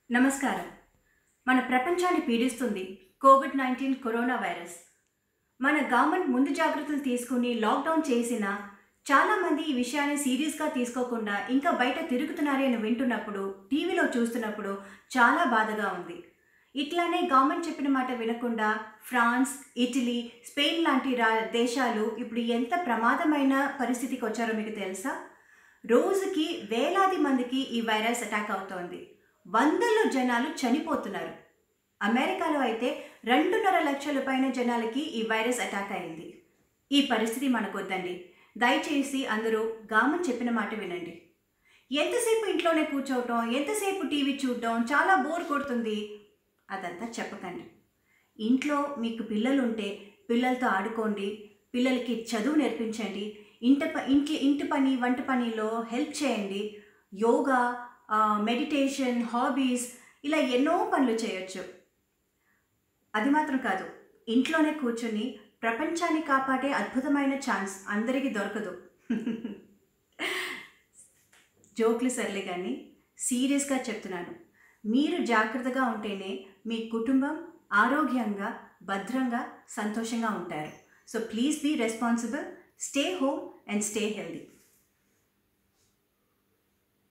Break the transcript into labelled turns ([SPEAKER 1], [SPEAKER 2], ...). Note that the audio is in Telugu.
[SPEAKER 1] నమస్కారం మన ప్రపంచాన్ని పీడిస్తుంది కోవిడ్ నైన్టీన్ కరోనా వైరస్ మన గవర్నమెంట్ ముందు జాగ్రత్తలు తీసుకుని లాక్డౌన్ చేసినా చాలామంది ఈ విషయాన్ని సీరియస్గా తీసుకోకుండా ఇంకా బయట తిరుగుతున్నారే అని వింటున్నప్పుడు టీవీలో చూస్తున్నప్పుడు చాలా బాధగా ఉంది ఇట్లానే గవర్నమెంట్ చెప్పిన మాట వినకుండా ఫ్రాన్స్ ఇటలీ స్పెయిన్ లాంటి రా దేశాలు ఇప్పుడు ఎంత ప్రమాదమైన పరిస్థితికి వచ్చారో మీకు తెలుసా రోజుకి వేలాది మందికి ఈ వైరస్ అటాక్ అవుతోంది వందల్లో జనాలు చనిపోతున్నారు అమెరికాలో అయితే రెండున్నర లక్షల పైన జనాలకి ఈ వైరస్ అటాక్ అయింది ఈ పరిస్థితి మనకు వద్దండి దయచేసి అందరూ గామన్ చెప్పిన మాట వినండి ఎంతసేపు ఇంట్లోనే కూర్చోవటం ఎంతసేపు టీవీ చూడటం చాలా బోర్ కొడుతుంది అదంతా చెప్పకండి ఇంట్లో మీకు పిల్లలు ఉంటే పిల్లలతో ఆడుకోండి పిల్లలకి చదువు నేర్పించండి ఇంట ప ఇంటి ఇంటి పని వంట పనిలో హెల్ప్ చేయండి యోగా మెడిటేషన్ హాబీస్ ఇలా ఎన్నో పనులు చేయొచ్చు అది మాత్రం కాదు ఇంట్లోనే కూర్చొని ప్రపంచాన్ని కాపాడే అద్భుతమైన ఛాన్స్ అందరికీ దొరకదు జోక్లు సర్లే కానీ సీరియస్గా చెప్తున్నాను మీరు జాగ్రత్తగా ఉంటేనే మీ కుటుంబం ఆరోగ్యంగా భద్రంగా సంతోషంగా ఉంటారు so please be responsible stay home and stay healthy